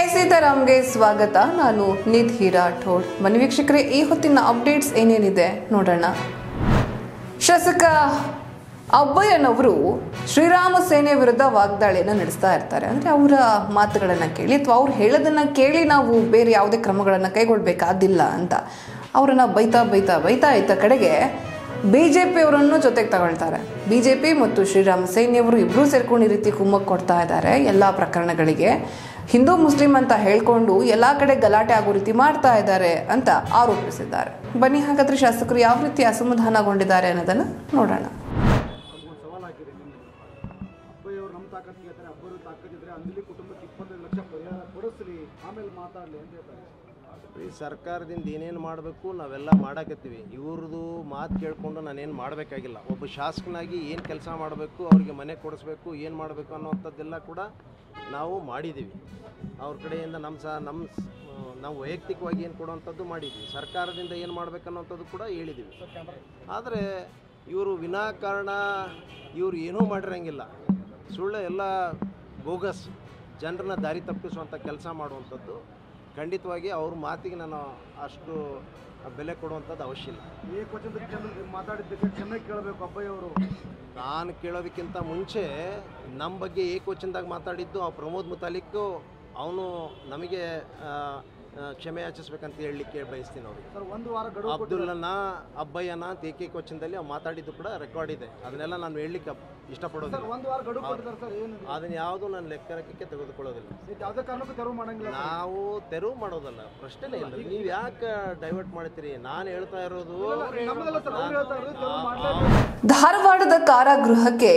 ಜೈ ಸೀತಾರಾಮ್ಗೆ ಸ್ವಾಗತ ನಾನು ನಿಧಿ ರಾಠೋಡ್ ಬನ್ನಿ ವೀಕ್ಷಕರೇ ಈ ಹೊತ್ತಿನ ಅಪ್ಡೇಟ್ಸ್ ಏನೇನಿದೆ ನೋಡೋಣ ಶಾಸಕ ಅಬ್ಬಯ್ಯನವರು ಶ್ರೀರಾಮ ಸೇನೆ ವಿರುದ್ಧ ವಾಗ್ದಾಳಿಯನ್ನು ನಡೆಸ್ತಾ ಇರ್ತಾರೆ ಅಂದರೆ ಅವರ ಮಾತುಗಳನ್ನು ಕೇಳಿ ಅಥವಾ ಅವ್ರು ಹೇಳೋದನ್ನು ಕೇಳಿ ನಾವು ಬೇರೆ ಯಾವುದೇ ಕ್ರಮಗಳನ್ನು ಕೈಗೊಳ್ಳಬೇಕಾದಿಲ್ಲ ಅಂತ ಅವರನ್ನು ಬೈತಾ ಬೈತಾ ಬೈತಾ ಇದ್ದ ಕಡೆಗೆ ಬಿ ಜೆ ಪಿಯವರನ್ನು ಜೊತೆಗೆ ತಗೊಳ್ತಾರೆ ಬಿ ಜೆ ಪಿ ಮತ್ತು ಶ್ರೀರಾಮ ಸೇನೆಯವರು ಇಬ್ಬರೂ ಸೇರ್ಕೊಂಡು ಈ ರೀತಿ ಕುಮ್ಮಕ್ಕೆ ಕೊಡ್ತಾ ಇದ್ದಾರೆ ಎಲ್ಲ ಪ್ರಕರಣಗಳಿಗೆ ಹಿಂದೂ ಮುಸ್ಲಿಂ ಅಂತ ಹೇಳ್ಕೊಂಡು ಎಲ್ಲ ಕಡೆ ಗಲಾಟೆ ಆಗೋ ರೀತಿ ಮಾಡ್ತಾ ಇದ್ದಾರೆ ಅಂತ ಆರೋಪಿಸಿದ್ದಾರೆ ಬನ್ನಿ ಹಾಗಾದ್ರೆ ಶಾಸಕರು ಯಾವ ರೀತಿ ಅಸಮಾಧಾನಗೊಂಡಿದ್ದಾರೆ ಅನ್ನೋದನ್ನು ನೋಡೋಣ ಒಂದು ಸವಾಲು ಹಾಕಿದೆ ನಿಮಗೆ ಅಬ್ಬಯ್ಯವ್ರು ನಮ್ಮ ತಾಕತ್ತು ಹೇಳ್ತಾರೆ ಅಬ್ಬರು ತಾಕತ್ತಿದ್ರೆ ಅಂಜಲಿ ಕುಟುಂಬಕ್ಕೆ ಇಪ್ಪತ್ತೈದು ಲಕ್ಷ ಪರಿಹಾರ ಕೊಡಿಸ್ರಿ ಆಮೇಲೆ ಮಾತಾಡಲಿ ಅಂತ ಹೇಳ್ತಾರೆ ಈ ಸರ್ಕಾರದಿಂದ ಏನೇನು ಮಾಡಬೇಕು ನಾವೆಲ್ಲ ಮಾಡಾಕತ್ತೀವಿ ಇವ್ರದ್ದು ಮಾತು ಕೇಳಿಕೊಂಡು ನಾನೇನು ಮಾಡಬೇಕಾಗಿಲ್ಲ ಒಬ್ಬ ಶಾಸಕನಾಗಿ ಏನು ಕೆಲಸ ಮಾಡಬೇಕು ಅವ್ರಿಗೆ ಮನೆ ಕೊಡಿಸ್ಬೇಕು ಏನು ಮಾಡಬೇಕು ಅನ್ನೋವಂಥದ್ದೆಲ್ಲ ಕೂಡ ನಾವು ಮಾಡಿದ್ದೀವಿ ಅವ್ರ ಕಡೆಯಿಂದ ನಮ್ಮ ಸಹ ನಮ್ಮ ಸ್- ಆ, ನಾವು ವೈಯಕ್ತಿಕವಾಗಿ ಏನು ಕೊಡುವಂಥದ್ದು ಮಾಡಿದ್ದೀವಿ ಸರ್ಕಾರದಿಂದ ಏನು ಮಾಡಬೇಕನ್ನೋಂಥದ್ದು ಕೂಡ ಹೇಳಿದ್ದೀವಿ ಆದರೆ ಇವರು ವಿನಾಕಾರಣ ಇವರು ಏನೂ ಮಾಡಿರಂಗಿಲ್ಲ ಸುಳ್ಳು ಎಲ್ಲ ಬೋಗಸ್ ಜನರನ್ನ ದಾರಿ ತಪ್ಪಿಸುವಂಥ ಕೆಲಸ ಮಾಡುವಂಥದ್ದು ಖಂಡಿತವಾಗಿ ಅವ್ರ ಮಾತಿಗೆ ನಾನು ಅಷ್ಟು ಬೆಲೆ ಕೊಡುವಂಥದ್ದು ಅವಶ್ಯ ಇಲ್ಲ ಏಕವಚನದ ಕ್ಷಮೆ ಮಾತಾಡಿದ್ದಕ್ಕೆ ಕ್ಷಮೆ ಕೇಳಬೇಕು ಅಬ್ಬಯ್ಯವರು ನಾನು ಕೇಳೋದಕ್ಕಿಂತ ಮುಂಚೆ ನಮ್ಮ ಬಗ್ಗೆ ಏಕವಚನದಾಗ ಮಾತಾಡಿದ್ದು ಆ ಪ್ರಮೋದ್ ಮುತಾಲಿಕ್ ಅವನು ನಮಗೆ ಆ, ಆ, ಕ್ಷಮೆ ಯಾಚಿಸ್ಬೇಕಂತ ಹೇಳಲಿಕ್ಕೆ ಬಯಸ್ತೀನಿ ಅವ್ರಿಗೆ ಸರ್ ಒಂದು ವಾರ ಗಡುವು ಕೊಟ್ಟಿದ್ದಾರೆ. ಅಬ್ದುಲ್ಲನ ಅಬ್ಬಯ್ಯನ ಅಂತ ಏಕೈಕವಚನದಲ್ಲಿ ಅವ್ನು ಮಾತಾಡಿದ್ದು ಕೂಡ ರೆಕಾರ್ಡ್ ಇದೆ ಅದನ್ನೆಲ್ಲ ನಾನು ಹೇಳಲಿಕ್ಕೆ ಸರ್ ಇಷ್ಟಪಡೋದಿಲ್ಲ ಒಂದು ವಾರ ಗಡುವು ಕೊಟ್ಟಿದ್ದಾರೆ ಸರ್ ಏನು ಅದನ್ನ ಯಾವುದು ನಾನು ಲೆಕ್ಕಕ್ಕೆ ತೆಗೆದುಕೊಳ್ಳೋದಿಲ್ಲ ಇದು ಯಾವುದೇ ಕಾರಣಕ್ಕೂ ತೆರವು ಮಾಡಂಗಿಲ್ಲ ಸರ್. ನಾವು ತೆರವು ಮಾಡೋದಲ್ಲ ಪ್ರಶ್ನೆನೇ ಇಲ್ಲ ನೀವು ಯಾಕೆ ಡೈವರ್ಟ್ ಮಾಡ್ತೀರಿ ನಾನು ಹೇಳ್ತಾ ಇರೋದು ನಮ್ಮದಲ್ಲ ಸರ್ ಅವ್ರು ಹೇಳ್ತಾ ಇರೋದು ತೆರವು ಆ- ಮಾಡಲೇಬೇಕು ಧಾರವಾಡದ ಕಾರಾಗೃಹಕ್ಕೆ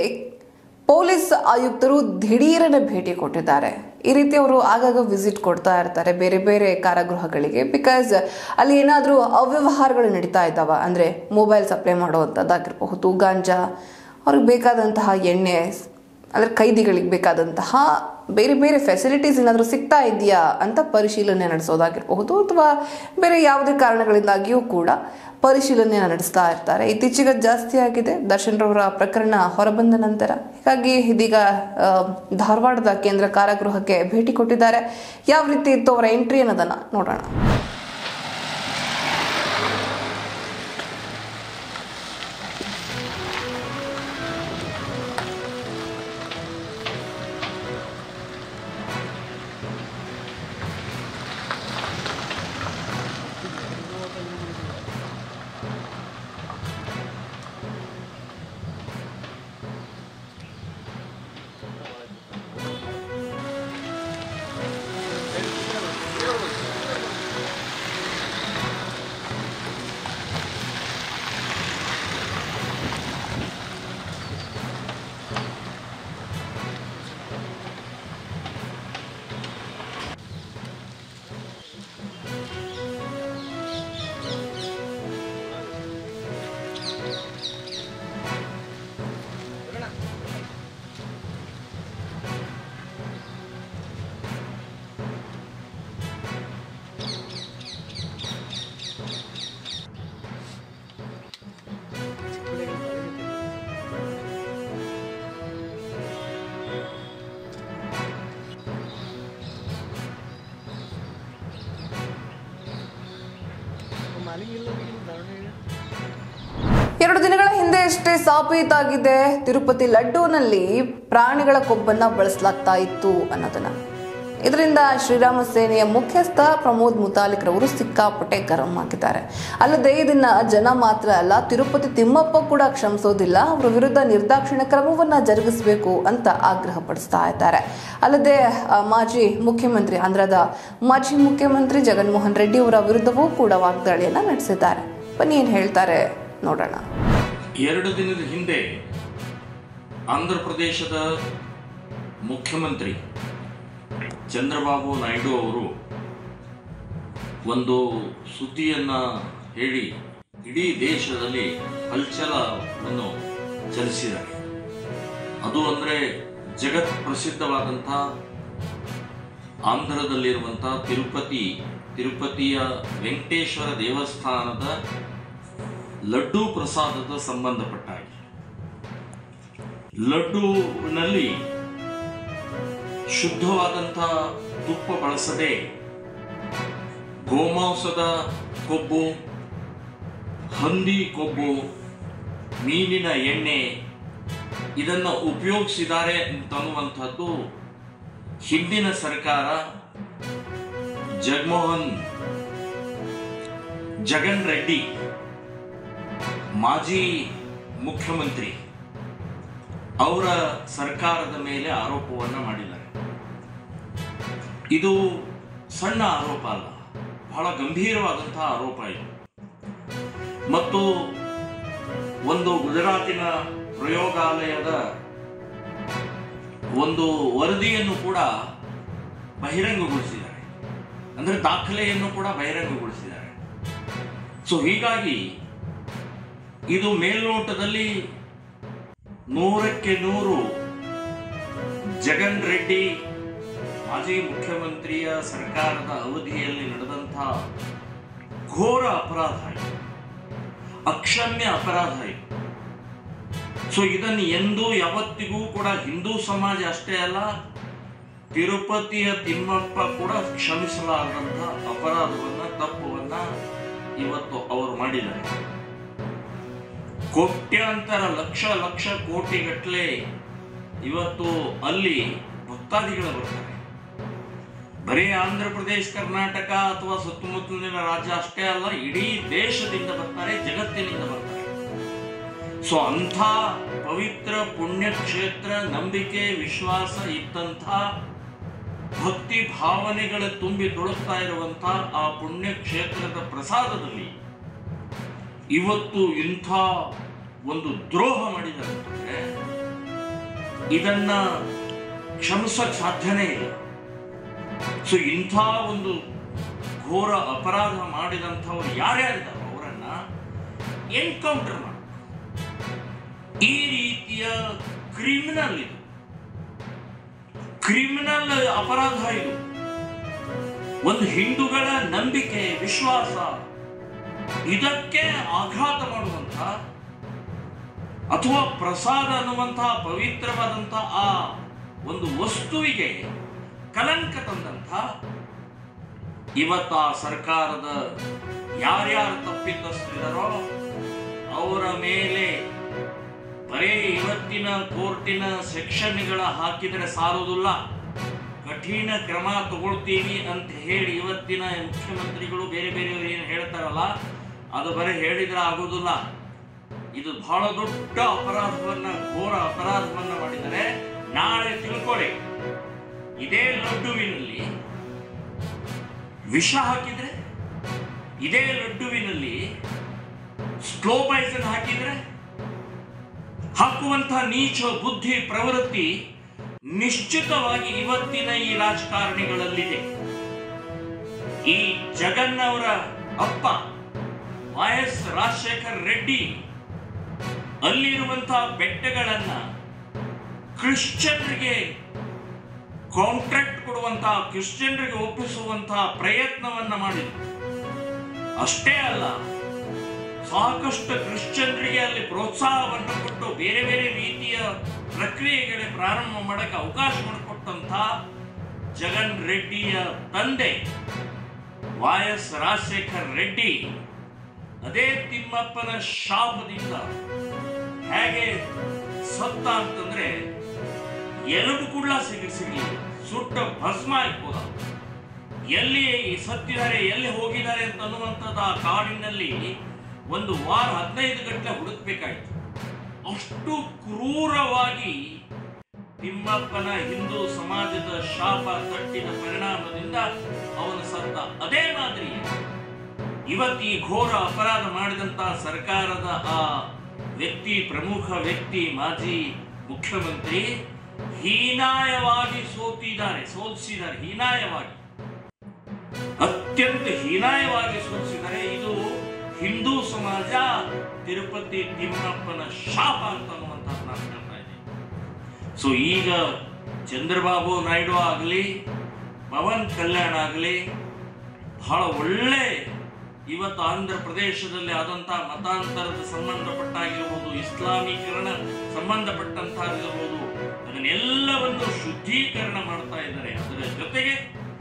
ಪೊಲೀಸ್ ಆಯುಕ್ತರು ದಿಢೀರನೆ ಭೇಟಿ ಕೊಟ್ಟಿದ್ದಾರೆ ಈ ರೀತಿ ಅವರು ಆಗಾಗ ವಿಸಿಟ್ ಕೊಡ್ತಾ ಇರ್ತಾರೆ ಬೇರೆ ಬೇರೆ ಕಾರಾಗೃಹಗಳಿಗೆ ಬಿಕಾಸ್ ಅಲ್ಲಿ ಏನಾದರೂ ಅವ್ಯವಹಾರಗಳು ನಡೀತಾ ಇದ್ದಾವ ಅಂದರೆ ಮೊಬೈಲ್ ಸಪ್ಲೈ ಮಾಡುವಂಥದ್ದಾಗಿರಬಹುದು ಗಾಂಜಾ ಅವ್ರಿಗೆ ಬೇಕಾದಂತಹ ಎಣ್ಣೆ ಅಂದರೆ ಕೈದಿಗಳಿಗೆ ಬೇಕಾದಂತಹ ಬೇರೆ ಬೇರೆ ಫೆಸಿಲಿಟೀಸ್ ಏನಾದರೂ ಸಿಗ್ತಾ ಇದೆಯಾ ಅಂತ ಪರಿಶೀಲನೆ ನಡೆಸೋದಾಗಿರಬಹುದು ಅಥವಾ ಬೇರೆ ಯಾವುದೇ ಕಾರಣಗಳಿಂದಾಗಿಯೂ ಕೂಡ ಪರಿಶೀಲನೆ ನಡೆಸ್ತಾ ಇರ್ತಾರೆ ಇತ್ತೀಚೆಗೆ ಜಾಸ್ತಿ ಆಗಿದೆ ದರ್ಶನ್ ರವರ ಪ್ರಕರಣ ಹೊರಬಂದ ನಂತರ ಹೀಗಾಗಿ ಇದೀಗ ಆ, ಧಾರವಾಡದ ಕೇಂದ್ರ ಕಾರಾಗೃಹಕ್ಕೆ ಭೇಟಿ ಕೊಟ್ಟಿದ್ದಾರೆ ಯಾವ ರೀತಿ ಇತ್ತು ಅವರ ಎಂಟ್ರಿ ಅನ್ನೋದನ್ನ ನೋಡೋಣ ಎರಡು ದಿನಗಳ ಹಿಂದೆ ಅಷ್ಟೇ ಸಾಬೀತಾಗಿದೆ ತಿರುಪತಿ ಲಡ್ಡೂನಲ್ಲಿ ಪ್ರಾಣಿಗಳ ಕೊಬ್ಬನ್ನ ಬಳಸಲಾಗ್ತಾ ಇತ್ತು ಅನ್ನೋದನ್ನ ಇದರಿಂದ ಶ್ರೀರಾಮ ಸೇನೆಯ ಮುಖ್ಯಸ್ಥ ಪ್ರಮೋದ್ ಮುತಾಲಿಕ್ ರವರು ಸಿಕ್ಕಾಪಟ್ಟೆ ಗರಂ ಆಗಿದ್ದಾರೆ ಅಲ್ಲದೆ ಇದನ್ನ ಜನ ಮಾತ್ರ ಅಲ್ಲ ತಿರುಪತಿ ತಿಮ್ಮಪ್ಪ ಕೂಡ ಕ್ಷಮಿಸೋದಿಲ್ಲ ಅವರ ವಿರುದ್ಧ ನಿರ್ದಾಕ್ಷಿಣ್ಯ ಕ್ರಮವನ್ನ ಜರುಗಿಸಬೇಕು ಅಂತ ಆಗ್ರಹ ಪಡಿಸ್ತಾ ಇದ್ದಾರೆ ಅಲ್ಲದೆ ಆ, ಮಾಜಿ ಮುಖ್ಯಮಂತ್ರಿ ಆಂಧ್ರದ ಮಾಜಿ ಮುಖ್ಯಮಂತ್ರಿ ಜಗನ್ಮೋಹನ್ ರೆಡ್ಡಿ ಅವರ ವಿರುದ್ಧವೂ ಕೂಡ ವಾಗ್ದಾಳಿಯನ್ನ ನಡೆಸಿದ್ದಾರೆ ಬನ್ನಿ ಏನ್ ಹೇಳ್ತಾರೆ ನೋಡೋಣ ಎರಡು ದಿನದ ಹಿಂದೆ ಆಂಧ್ರ ಪ್ರದೇಶದ ಮುಖ್ಯಮಂತ್ರಿ ಚಂದ್ರಬಾಬು ನಾಯ್ಡು ಅವರು ಒಂದು ಸುದ್ದಿಯನ್ನು ಹೇಳಿ ಇಡೀ ದೇಶದಲ್ಲಿ ಹಲ್ಚಲವನ್ನು ಚಲಿಸಿದ್ದಾರೆ ಅದು ಅಂದರೆ ಜಗತ್ ಪ್ರಸಿದ್ಧವಾದಂಥ ಆಂಧ್ರದಲ್ಲಿರುವಂಥ ತಿರುಪತಿ ತಿರುಪತಿಯ ವೆಂಕಟೇಶ್ವರ ದೇವಸ್ಥಾನದ ಲಡ್ಡು ಪ್ರಸಾದದ ಸಂಬಂಧಪಟ್ಟ ಹಾಗೆ ಲಡ್ಡುವಿನಲ್ಲಿ ಶುದ್ಧವಾದಂಥ ತುಪ್ಪ ಬಳಸದೆ ಗೋಮಾಂಸದ ಕೊಬ್ಬು ಹಂದಿ ಕೊಬ್ಬು ಮೀನಿನ ಎಣ್ಣೆ ಇದನ್ನು ಉಪಯೋಗಿಸಿದ್ದಾರೆ ಅಂತನ್ನುವಂಥದ್ದು ಹಿಂದಿನ ಸರ್ಕಾರ ಜಗಮೋಹನ್ ಜಗನ್ ರೆಡ್ಡಿ ಮಾಜಿ ಮುಖ್ಯಮಂತ್ರಿ ಅವರ ಸರ್ಕಾರದ ಮೇಲೆ ಆರೋಪವನ್ನು ಮಾಡಿದ್ದಾರೆ ಇದು ಸಣ್ಣ ಆರೋಪ ಅಲ್ಲ ಬಹಳ ಗಂಭೀರವಾದಂತಹ ಆರೋಪ ಇದು ಮತ್ತು ಒಂದು ಗುಜರಾತಿನ ಪ್ರಯೋಗಾಲಯದ ಒಂದು ವರದಿಯನ್ನು ಕೂಡ ಬಹಿರಂಗಗೊಳಿಸಿದ್ದಾರೆ ಅಂದ್ರೆ ದಾಖಲೆಯನ್ನು ಕೂಡ ಬಹಿರಂಗಗೊಳಿಸಿದ್ದಾರೆ ಸೊ ಹೀಗಾಗಿ ಇದು ಮೇಲ್ನೋಟದಲ್ಲಿ ನೂರಕ್ಕೆ ನೂರು ಜಗನ್ ರೆಡ್ಡಿ ಮಾಜಿ ಮುಖ್ಯಮಂತ್ರಿಯ ಸರ್ಕಾರದ ಅವಧಿಯಲ್ಲಿ ನಡೆದಂತಹ ಘೋರ ಅಪರಾಧ ಇದು ಅಕ್ಷಮ್ಯ ಅಪರಾಧ ಇದು ಸೊ ಇದನ್ನು ಎಂದೂ ಯಾವತ್ತಿಗೂ ಕೂಡ ಹಿಂದೂ ಸಮಾಜ ಅಷ್ಟೇ ಅಲ್ಲ ತಿರುಪತಿಯ ತಿಮ್ಮಪ್ಪ ಕೂಡ ಕ್ಷಮಿಸಲಾರದಂತ ಅಪರಾಧವನ್ನ ತಪ್ಪವನ್ನ ಇವತ್ತು ಅವರು ಮಾಡಿದ್ದಾರೆ ಕೋಟ್ಯಾಂತರ ಲಕ್ಷ ಲಕ್ಷ ಕೋಟಿಗಟ್ಟಲೆ ಇವತ್ತು ಅಲ್ಲಿ ಭಕ್ತಾದಿಗಳು ಬರ್ತಾರೆ ಬರೀ ಆಂಧ್ರ ಪ್ರದೇಶ ಕರ್ನಾಟಕ ಅಥವಾ ಸುತ್ತಮುತ್ತಲಿನ ರಾಜ್ಯ ಅಷ್ಟೇ ಅಲ್ಲ ಇಡೀ ದೇಶದಿಂದ ಬರ್ತಾರೆ ಜಗತ್ತಿನಿಂದ ಬರ್ತಾರೆ ಸೊ ಅಂಥ ಪವಿತ್ರ ಪುಣ್ಯಕ್ಷೇತ್ರ ನಂಬಿಕೆ ವಿಶ್ವಾಸ ಇದ್ದಂಥ ಭಕ್ತಿ ಭಾವನೆಗಳ ತುಂಬಿ ತುಳುಕ್ತಾ ಇರುವಂತ ಆ ಪುಣ್ಯಕ್ಷೇತ್ರದ ಪ್ರಸಾದದಲ್ಲಿ ಇವತ್ತು ಇಂಥ ಒಂದು ದ್ರೋಹ ಮಾಡಿದ್ದಾರೆ ಅಂತಂದ್ರೆ ಇದನ್ನ ಕ್ಷಮಿಸಕ್ ಸಾಧ್ಯನೇ ಇಲ್ಲ ಸೊ ಇಂಥ ಒಂದು ಘೋರ ಅಪರಾಧ ಮಾಡಿದಂಥವ್ರು ಯಾರ್ಯಾರಿದ್ದಾರೋ ಅವರನ್ನ ಎನ್ಕೌಂಟರ್ ಮಾಡಿ ಈ ರೀತಿಯ ಕ್ರಿಮಿನಲ್ ಇದು ಕ್ರಿಮಿನಲ್ ಅಪರಾಧ ಇದು ಒಂದು ಹಿಂದೂಗಳ ನಂಬಿಕೆ ವಿಶ್ವಾಸ ಇದಕ್ಕೆ ಆಘಾತ ಮಾಡುವಂತ ಅಥವಾ ಪ್ರಸಾದ ಅನ್ನುವಂತಹ ಪವಿತ್ರವಾದಂತಹ ಆ ಒಂದು ವಸ್ತುವಿಗೆ ಕಲಂಕ ತಂದಂಥ ಇವತ್ತ ಆ ಸರ್ಕಾರದ ಯಾರ್ಯಾರು ತಪ್ಪಿತಸ್ಥರಿದಾರೋ ಅವರ ಮೇಲೆ ಬರೇ ಇವತ್ತಿನ ಕೋರ್ಟಿನ ಸೆಕ್ಷನ್ಗಳ ಹಾಕಿದರೆ ಸಾಲುವುದಿಲ್ಲ ಕಠಿಣ ಕ್ರಮ ತಗೊಳ್ತೀವಿ ಅಂತ ಹೇಳಿ ಇವತ್ತಿನ ಮುಖ್ಯಮಂತ್ರಿಗಳು ಬೇರೆ ಬೇರೆಯವರು ಏನು ಹೇಳ್ತಾರಲ್ಲ ಅದು ಬರೀ ಹೇಳಿದ್ರೆ ಆಗೋದಿಲ್ಲ ಇದು ಬಹಳ ದೊಡ್ಡ ಅಪರಾಧವನ್ನ ಘೋರ ಅಪರಾಧವನ್ನ ಮಾಡಿದರೆ ನಾಳೆ ತಿಳ್ಕೊಳ್ಳಿ ಇದೇ ಲಡ್ಡುವಿನಲ್ಲಿ ವಿಷ ಹಾಕಿದ್ರೆ ಇದೇ ಲಡ್ಡುವಿನಲ್ಲಿ ಸ್ಲೋ ಪಾಯ್ಸನ್ ಹಾಕಿದ್ರೆ ಹಾಕುವಂತಹ ನೀಚ ಬುದ್ಧಿ ಪ್ರವೃತ್ತಿ ನಿಶ್ಚಿತವಾಗಿ ಇವತ್ತಿನ ಈ ರಾಜಕಾರಣಿಗಳಲ್ಲಿದೆ ಈ ಜಗನ್ ಅವರ ಅಪ್ಪ ವೈ ಎಸ್ ರಾಜಶೇಖರ್ ರೆಡ್ಡಿ ಅಲ್ಲಿರುವಂತಹ ಬೆಟ್ಟಗಳನ್ನ ಕ್ರಿಶ್ಚಿಯನ್ರಿಗೆ ಕಾಂಟ್ರಾಕ್ಟ್ ಕೊಡುವಂತಹ ಕ್ರಿಶ್ಚಿಯನ್ರಿಗೆ ಒಪ್ಪಿಸುವಂತಹ ಪ್ರಯತ್ನವನ್ನ ಮಾಡಿದ್ರು ಅಷ್ಟೇ ಅಲ್ಲ ಸಾಕಷ್ಟು ಕ್ರಿಶ್ಚಿಯನ್ರಿಗೆ ಅಲ್ಲಿ ಪ್ರೋತ್ಸಾಹವನ್ನು ಕೊಟ್ಟು ಬೇರೆ ಬೇರೆ ರೀತಿಯ ಪ್ರಕ್ರಿಯೆಗಳಿಗೆ ಪ್ರಾರಂಭ ಮಾಡಕ್ಕೆ ಅವಕಾಶ ಮಾಡಿಕೊಟ್ಟಂತ ಜಗನ್ ರೆಡ್ಡಿಯ ತಂದೆ ವೈ ಎಸ್ ರಾಜಶೇಖರ್ ರೆಡ್ಡಿ ಅದೇ ತಿಮ್ಮಪ್ಪನ ಶಾಪದಿಂದ ಹೇಗೆ ಸತ್ತ ಅಂತಂದ್ರೆ ಎಲುಬು ಕೂಡ ಸಿಗ ಸಿಗಲಿಲ್ಲ ಸುಟ್ಟ ಭಸ್ಮ ಆಗ್ಬೋದ ಎಲ್ಲಿ ಸತ್ತಿದ್ದಾರೆ ಎಲ್ಲಿ ಹೋಗಿದ್ದಾರೆ ಅಂತ ಅನ್ನುವಂಥದ್ದು ಆ ಕಾಡಿನಲ್ಲಿ ಒಂದು ವಾರ ಹದಿನೈದು ಗಂಟೆ ಹುಡುಕ್ಬೇಕಾಯ್ತು ಅಷ್ಟು ಕ್ರೂರವಾಗಿ ತಿಮ್ಮಪ್ಪನ ಹಿಂದೂ ಸಮಾಜದ ಶಾಪ ತಟ್ಟಿದ ಪರಿಣಾಮದಿಂದ ಅವನು ಸತ್ತ ಅದೇ ಮಾದರಿ ಇವತ್ತು ಈ ಘೋರ ಅಪರಾಧ ಮಾಡಿದಂತಹ ಸರ್ಕಾರದ ಆ ವ್ಯಕ್ತಿ ಪ್ರಮುಖ ವ್ಯಕ್ತಿ ಮಾಜಿ ಮುಖ್ಯಮಂತ್ರಿ ಹೀನಾಯವಾಗಿ ಸೋತಿದ್ದಾರೆ ಸೋಲಿಸಿದ್ದಾರೆ ಹೀನಾಯವಾಗಿ ಅತ್ಯಂತ ಹೀನಾಯವಾಗಿ ಸೋಲಿಸಿದ್ದಾರೆ ಇದು ಹಿಂದೂ ಸಮಾಜ ತಿರುಪತಿ ತಿಮ್ಮಪ್ಪನ ಶಾಪ ಅಂತ ಅನ್ನುವಂಥದ್ದು ನಾನು ಹೇಳ್ತಾ ಇದ್ದೀನಿ ಸೊ ಈಗ ಚಂದ್ರಬಾಬು ನಾಯ್ಡು ಆಗಲಿ ಪವನ್ ಕಲ್ಯಾಣ್ ಆಗಲಿ ಬಹಳ ಒಳ್ಳೆ ಇವತ್ತು ಆಂಧ್ರ ಪ್ರದೇಶದಲ್ಲಿ ಆದಂತಹ ಮತಾಂತರದ ಸಂಬಂಧಪಟ್ಟಾಗಿರ್ಬೋದು ಇಸ್ಲಾಮೀಕರಣ ಸಂಬಂಧಪಟ್ಟಂತಾಗಿರ್ಬೋದು ಅದನ್ನೆಲ್ಲವನ್ನು ಶುದ್ಧೀಕರಣ ಮಾಡ್ತಾ ಇದ್ದಾರೆ ಅದರ ಜೊತೆಗೆ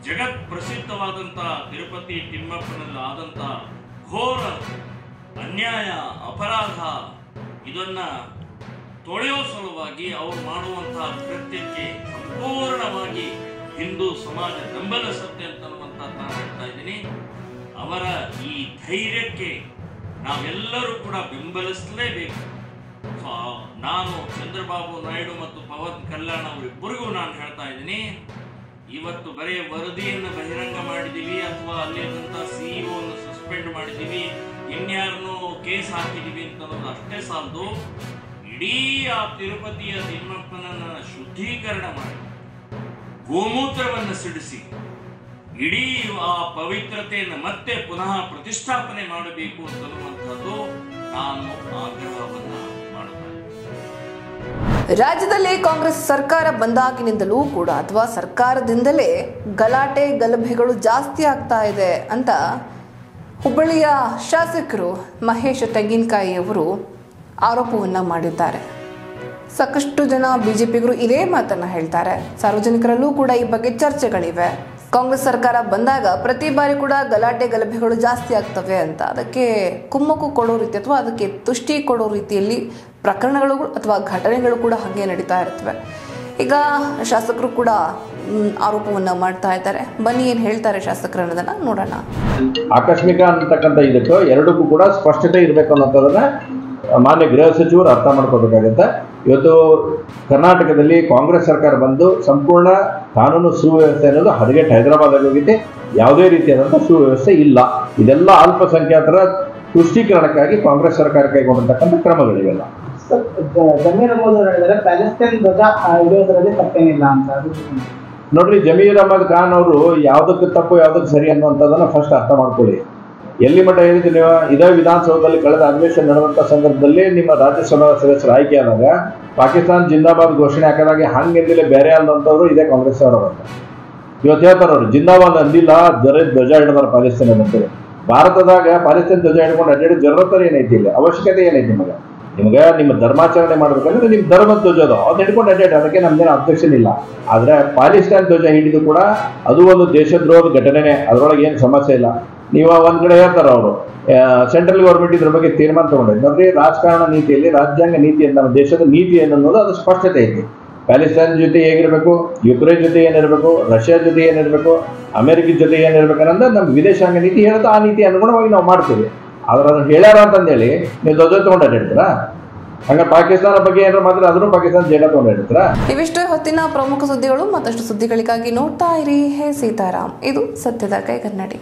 ಜಗತ್ ಪ್ರಸಿದ್ಧವಾದಂಥ ತಿರುಪತಿ ತಿಮ್ಮಪ್ಪನಲ್ಲಿ ಆದಂಥ ಘೋರ ಅನ್ಯಾಯ ಅಪರಾಧ ಇದನ್ನ ತೊಳೆಯೋ ಸಲುವಾಗಿ ಅವ್ರು ಮಾಡುವಂತಹ ಕೃತ್ಯಕ್ಕೆ ಸಂಪೂರ್ಣವಾಗಿ ಹಿಂದೂ ಸಮಾಜ ಬೆಂಬಲಿಸುತ್ತೆ ಅಂತನ್ನುವಂಥದ್ದು ನಾನು ಹೇಳ್ತಾ ಇದ್ದೀನಿ ಅವರ ಈ ಧೈರ್ಯಕ್ಕೆ ನಾವೆಲ್ಲರೂ ಕೂಡ ಬೆಂಬಲಿಸಲೇಬೇಕು ಸೊ ನಾನು ಚಂದ್ರಬಾಬು ನಾಯ್ಡು ಮತ್ತು ಪವನ್ ಕಲ್ಯಾಣ್ ಅವರಿಬ್ಬರಿಗೂ ನಾನು ಹೇಳ್ತಾ ಇದ್ದೀನಿ ಇವತ್ತು ಬರೀ ವರದಿಯನ್ನು ಬಹಿರಂಗ ಮಾಡಿದ್ದೀವಿ ಅಥವಾ ಅಲ್ಲಿರುವಂಥ ಸಿಇಒನ್ನು ಸಸ್ಪೆಂಡ್ ಮಾಡಿದ್ದೀವಿ ಇನ್ಯಾರನ್ನೂ ಕೇಸ್ ಹಾಕಿದ್ದೀವಿ ಅಂತ ಅನ್ನೋದು ಅಷ್ಟೇ ಸಾಲದು ಇಡೀ ಆ ತಿರುಪತಿಯ ತಿಮ್ಮಪ್ಪನನ್ನ ಶುದ್ಧೀಕರಣ ಮಾಡಿ ಗೋಮೂತ್ರವನ್ನು ಸಿಡಿಸಿ ಇಡೀ ಆ ಪವಿತ್ರತೆಯನ್ನು ಮತ್ತೆ ಪುನಃ ಪ್ರತಿಷ್ಠಾಪನೆ ಮಾಡಬೇಕು ಅಂತನ್ನುವಂಥದ್ದು ನಾನು ಆಗ್ರಹವನ್ನ ಮಾಡ್ತಾ ಇದ್ದೀನಿ. ರಾಜ್ಯದಲ್ಲಿ ಕಾಂಗ್ರೆಸ್ ಸರ್ಕಾರ ಬಂದಾಗಿನಿಂದಲೂ ಕೂಡ ಅಥವಾ ಸರ್ಕಾರದಿಂದಲೇ ಗಲಾಟೆ ಗಲಭೆಗಳು ಜಾಸ್ತಿ ಆಗ್ತಾ ಇದೆ ಅಂತ ಹುಬ್ಬಳ್ಳಿಯ ಶಾಸಕರು ಮಹೇಶ್ ತೆಂಗಿನಕಾಯಿ ಅವರು ಆರೋಪವನ್ನು ಮಾಡಿದ್ದಾರೆ ಸಾಕಷ್ಟು ಜನ ಬಿಜೆಪಿಗರು ಇದೇ ಮಾತನ್ನ ಹೇಳ್ತಾರೆ ಸಾರ್ವಜನಿಕರಲ್ಲೂ ಕೂಡ ಈ ಬಗ್ಗೆ ಚರ್ಚೆಗಳಿವೆ ಕಾಂಗ್ರೆಸ್ ಸರ್ಕಾರ ಬಂದಾಗ ಪ್ರತಿ ಬಾರಿ ಕೂಡ ಗಲಾಟೆ ಗಲಭೆಗಳು ಜಾಸ್ತಿ ಆಗ್ತವೆ ಅಂತ ಅದಕ್ಕೆ ಕುಮ್ಮಕ್ಕು ಕೊಡೋ ರೀತಿ ಅಥವಾ ಅದಕ್ಕೆ ತುಷ್ಟಿ ಕೊಡೋ ರೀತಿಯಲ್ಲಿ ಪ್ರಕರಣಗಳು ಅಥವಾ ಘಟನೆಗಳು ಕೂಡ ಹಾಗೆ ನಡೀತಾ ಇರ್ತವೆ ಈಗ ಶಾಸಕರು ಕೂಡ ಮ್, ಆರೋಪವನ್ನ ಮಾಡ್ತಾ ಇದ್ದಾರೆ ಬನ್ನಿ ಏನು ಹೇಳ್ತಾರೆ ಶಾಸಕರು ಅನ್ನೋದನ್ನ ನೋಡೋಣ ಆಕಸ್ಮಿಕ ಅಂತಕ್ಕಂಥ ಇದಕ್ಕೂ ಎರಡಕ್ಕೂ ಕೂಡ ಸ್ಪಷ್ಟತೆ ಇರಬೇಕು ಅನ್ನೋಂಥದ್ದನ್ನ ಮಾನ್ಯ ಗೃಹ ಸಚಿವರು ಅರ್ಥ ಮಾಡ್ಕೋಬೇಕಾಗುತ್ತೆ ಇವತ್ತು ಕರ್ನಾಟಕದಲ್ಲಿ ಕಾಂಗ್ರೆಸ್ ಸರ್ಕಾರ ಬಂದು ಸಂಪೂರ್ಣ ಕಾನೂನು ಸುವ್ಯವಸ್ಥೆ ಅನ್ನೋದು ಹದಗೆಟ್ಟು ಹೈದರಾಬಾದ್ ಹೋಗಿದೆ ಯಾವುದೇ ರೀತಿಯಾದಂಥ ಸುವ್ಯವಸ್ಥೆ ಇಲ್ಲ ಇದೆಲ್ಲ ಅಲ್ಪಸಂಖ್ಯಾತರ ತುಷ್ಟೀಕರಣಕ್ಕಾಗಿ ಕಾಂಗ್ರೆಸ್ ಸರ್ಕಾರ ಕೈಗೊಂಡಿರ್ತಕ್ಕಂಥ ಕ್ರಮಗಳಿವೆಲ್ಲ ಸರ್, ಜ- ಜಮೀರ್ ಅಹಮದ್ ಅವರು ಹೇಳಿದ್ದಾರೆ ಪ್ಯಾಲೆಸ್ತೈನ್ ಧ್ವಜ ಆ, ಇಡೋದ್ರಲ್ಲಿ ತಪ್ಪೇನಿಲ್ಲ ಅಂತ ಅದು ನೋಡ್ರಿ ಜಮೀರ್ ಅಹಮದ್ ಖಾನ್ ಅವರು ಯಾವುದಕ್ಕೆ ತಪ್ಪು ಯಾವುದಕ್ಕೆ ಸರಿ ಅನ್ನುವಂಥದ್ದನ್ನ ಫಸ್ಟ್ ಅರ್ಥ ಮಾಡ್ಕೊಳ್ಳಿ ಎಲ್ಲಿ ಮಟ್ಟ ಹೇಳಿದ್ರೆ ನೀವು ಇದೇ ವಿಧಾನಸೌಧದಲ್ಲಿ ಕಳೆದ ಅಧಿವೇಶನ ನಡೆದಂಥ ಸಂದರ್ಭದಲ್ಲಿ ನಿಮ್ಮ ರಾಜ್ಯಸಭಾ ಸದಸ್ಯರು ಆಯ್ಕೆಯಾದಾಗ ಪಾಕಿಸ್ತಾನ ಜಿಂದಾಬಾದ್ ಘೋಷಣೆ ಹಾಕಿದಾಗೆ ಹಂಗೆಂದಿಲ್ಲ ಬೇರೆ ಅನ್ನೋಂಥವ್ರು ಇದೇ ಕಾಂಗ್ರೆಸ್ ಅವರು ಅಂತ ಇವತ್ತು ಹೇಳ್ತಾರೆ ಅವರು ಜಿಂದಾಬಾದ್ ಅಂದಿಲ್ಲ ಜರ ಧ್ವಜ ಹಿಡಿದಾರ ಪಾಕಿಸ್ತಾನ ಅಂತೇಳಿ ಭಾರತದಾಗ ಪಾಕಿಸ್ತಾನ ಧ್ವಜ ಹಿಡ್ಕೊಂಡು ಅಡ್ಡಾಡಿ ಜರತರ ಏನೈತಿ ಇಲ್ಲ ಅವಶ್ಯಕತೆ ಏನೈತಿ ನಿಮಗೆ ನಿಮಗೆ ನಿಮ್ಮ ಧರ್ಮಾಚರಣೆ ಮಾಡ್ಬೇಕಂದ್ರೆ ನಿಮ್ಮ ಧರ್ಮದ ಧ್ವಜ ಅದು ಅದನ್ನ ಹಿಡ್ಕೊಂಡು ಅಡ್ಡಾಡಿ ಅದಕ್ಕೆ ನಮ್ದೇನು ಅಬ್ಜೆಕ್ಷನ್ ಇಲ್ಲ ಆದ್ರೆ ಪಾಕಿಸ್ತಾನ ಧ್ವಜ ಹಿಡಿದು ಕೂಡ ಅದು ಒಂದು ದೇಶದ್ರೋಹದ ಘಟನೆನೇ ಅದರೊಳಗೆ ಏನು ಸಮಸ್ಯೆ ಇಲ್ಲ ನೀವು ಒಂದ್ ಕಡೆ ಹೇಳ್ತಾರ ಅವರು ಸೆಂಟ್ರಲ್ ಗೌರ್ಮೆಂಟ್ ಇದ್ರ ಬಗ್ಗೆ ತೀರ್ಮಾನ ತಗೊಂಡಿದೆ ನೋಡ್ರಿ ರಾಜಕಾರಣ ನೀತಿಯಲ್ಲಿ ರಾಜ್ಯಾಂಗ ನೀತಿ ಅಂತ ನಮ್ಮ ದೇಶದ ನೀತಿ ಏನು ಅನ್ನೋದು ಅದು ಸ್ಪಷ್ಟತೆ ಐತಿ ಪ್ಯಾಲೆಸ್ತೈನ್ ಜೊತೆ ಹೇಗಿರಬೇಕು ಯುಕ್ರೇನ್ ಜೊತೆ ಏನಿರಬೇಕು ರಷ್ಯಾ ಜೊತೆ ಏನಿರಬೇಕು ಅಮೆರಿಕ ಜೊತೆ ಏನಿರ್ಬೇಕು ಅನ್ನೋದು ನಮ್ಮ ವಿದೇಶಾಂಗ ನೀತಿ ಹೇಳುತ್ತೆ ಆ ನೀತಿ ಅನುಗುಣವಾಗಿ ನಾವು ಮಾಡ್ತೀವಿ ಆದ್ರೆ ಅದನ್ನ ಹೇಳ್ಯಾರ ಅಂತಂದೇಳಿ ನೀವು ಧ್ವಜ ತಗೊಂಡು ಅಡ್ಡಿರ್ತೀರಾ ಹಂಗ ಪಾಕಿಸ್ತಾನ ಬಗ್ಗೆ ಏನಾರ ಮಾತ್ರ ಅದನ್ನು ಪಾಕಿಸ್ತಾನ ಜೇಡ ತಗೊಂಡು ಅಡ್ಡಿರ್ತೀರಾ ಇವಿಷ್ಟೇ ಹೊತ್ತಿನ ಪ್ರಮುಖ ಸುದ್ದಿಗಳು ಮತ್ತಷ್ಟು ಸುದ್ದಿಗಳಿಗಾಗಿ ನೋಡ್ತಾ ಇರಿ ಹೇ ಸೀತಾರಾಮ್ ಇದು ಸತ್ಯದ ಕೈ ಕನ್ನಡಿ